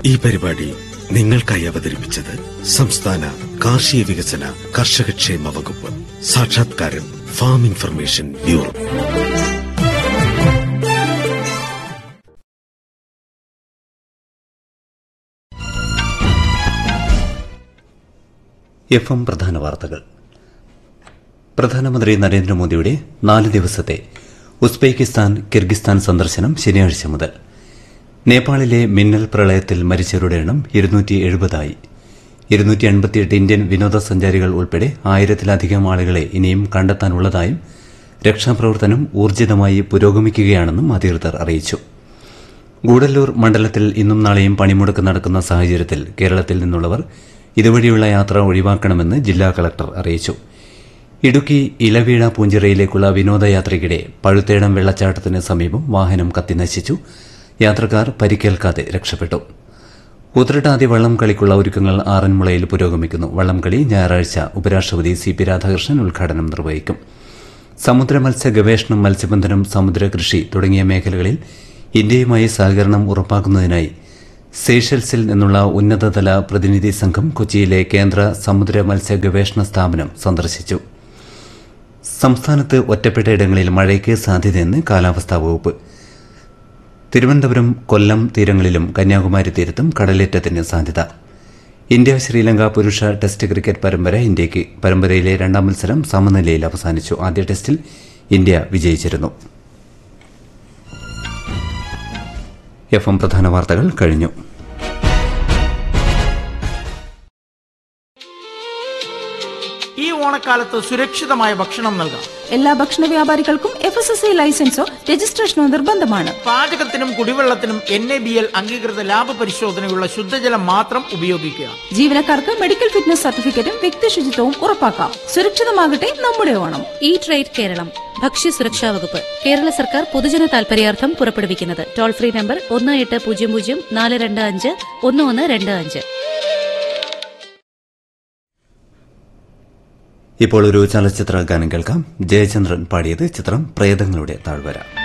ഈ പരിപാടി നിങ്ങൾക്കായി അവതരിപ്പിച്ചത് സംസ്ഥാന കാർഷിക വികസന കർഷകക്ഷേമ വകുപ്പ് സാക്ഷാത്കാരം farm information bureau F M പ്രധാന വാർത്തകൾ പ്രധാനമന്ത്രി നരേന്ദ്രമോദിയുടെ നാല് ദിവസത്തെ ഉസ്ബെക്കിസ്ഥാൻ കിർഗിസ്ഥാൻ സന്ദർശനം ശനിയാഴ്ച മുതൽ നേപ്പാളിലെ മിന്നൽ പ്രളയത്തിൽ മരിച്ചവരുടെ എണ്ണം ഇരുന്നൂറ്റി എഴുപതായി ഇരുന്നൂറ്റി എൺപത്തിയെട്ട് ഇന്ത്യൻ വിനോദസഞ്ചാരികൾ ഉൾപ്പെടെ ആയിരത്തിലധികം ആളുകളെ ഇനിയും കണ്ടെത്താനുള്ളതായും രക്ഷാപ്രവർത്തനം ഊർജിതമായി പുരോഗമിക്കുകയാണെന്നും അധികൃതർ അറിയിച്ചു ഗൂഡല്ലൂർ മണ്ഡലത്തിൽ ഇന്നും നാളെയും പണിമുടക്ക് നടക്കുന്ന സാഹചര്യത്തിൽ കേരളത്തിൽ നിന്നുള്ളവർ ഇതുവഴിയുള്ള യാത്ര ഒഴിവാക്കണമെന്ന് ജില്ലാ കളക്ടർ അറിയിച്ചു ഇടുക്കി ഇലവീഴ പൂഞ്ചിറയിലേക്കുള്ള വിനോദയാത്രയ്ക്കിടെ പഴുത്തേടം വെള്ളച്ചാട്ടത്തിന് സമീപം വാഹനം കത്തിനശിച്ചു യാത്രക്കാർ പരിക്കേൽക്കാതെ രക്ഷപ്പെട്ടു ഉത്രട്ടാതി വള്ളംകളിക്കുള്ള ഒരുക്കങ്ങൾ ആറന്മുളയിൽ പുരോഗമിക്കുന്നു വള്ളംകളി ഞായറാഴ്ച ഉപരാഷ്ട്രപതി സി പി രാധാകൃഷ്ണൻ ഉദ്ഘാടനം നിർവഹിക്കും സമുദ്ര മത്സ്യ ഗവേഷണം മത്സ്യബന്ധനം സമുദ്ര കൃഷി തുടങ്ങിയ മേഖലകളിൽ ഇന്ത്യയുമായി സഹകരണം ഉറപ്പാക്കുന്നതിനായി സേഷൽസിൽ നിന്നുള്ള ഉന്നതതല പ്രതിനിധി സംഘം കൊച്ചിയിലെ കേന്ദ്ര സമുദ്ര മത്സ്യ ഗവേഷണ സ്ഥാപനം സന്ദർശിച്ചു സംസ്ഥാനത്ത് ഒറ്റപ്പെട്ട ഇടങ്ങളിൽ മഴയ്ക്ക് സാധ്യതയെന്ന് കാലാവസ്ഥാ വകുപ്പ് തിരുവനന്തപുരം കൊല്ലം തീരങ്ങളിലും കന്യാകുമാരി തീരത്തും കടലേറ്റത്തിന് സാധ്യത ഇന്ത്യ ശ്രീലങ്ക പുരുഷ ടെസ്റ്റ് ക്രിക്കറ്റ് പരമ്പര ഇന്ത്യയ്ക്ക് പരമ്പരയിലെ രണ്ടാം മത്സരം സമനിലയിൽ അവസാനിച്ചു ആദ്യ ടെസ്റ്റിൽ ഇന്ത്യ വിജയിച്ചിരുന്നു എഫ് എം പ്രധാന വാർത്തകൾ കഴിഞ്ഞു ഈ ഓണക്കാലത്ത് സുരക്ഷിതമായ ഭക്ഷണം നൽകാം എല്ലാ ഭക്ഷണ വ്യാപാരികൾക്കും എഫ് എസ് എസ് ഐ ലൈസൻസോ രജിസ്ട്രേഷനോ നിർബന്ധമാണ് പാചകത്തിനും കുടിവെള്ളത്തിനും എൻ എ ബി എൽ അംഗീകൃത ലാഭ പരിശോധനയുള്ള ശുദ്ധജലം മാത്രം ഉപയോഗിക്കുക ജീവനക്കാർക്ക് മെഡിക്കൽ ഫിറ്റ്നസ് സർട്ടിഫിക്കറ്റും വ്യക്തി ശുചിത്വവും ഉറപ്പാക്കാം സുരക്ഷിതമാകട്ടെ നമ്മുടെ ഓണം ഈ ട്രേഡ് കേരളം ഭക്ഷ്യസുരക്ഷാ വകുപ്പ് കേരള സർക്കാർ പൊതുജന താൽപര്യാർത്ഥം പുറപ്പെടുവിക്കുന്നത് ടോൾ ഫ്രീ നമ്പർ ഒന്ന് എട്ട് പൂജ്യം പൂജ്യം നാല് രണ്ട് അഞ്ച് ഒന്ന് ഒന്ന് രണ്ട് അഞ്ച് ഇപ്പോൾ ഒരു ചലച്ചിത്ര ഗാനം കേൾക്കാം ജയചന്ദ്രൻ പാടിയത് ചിത്രം പ്രേതങ്ങളുടെ താഴ്വര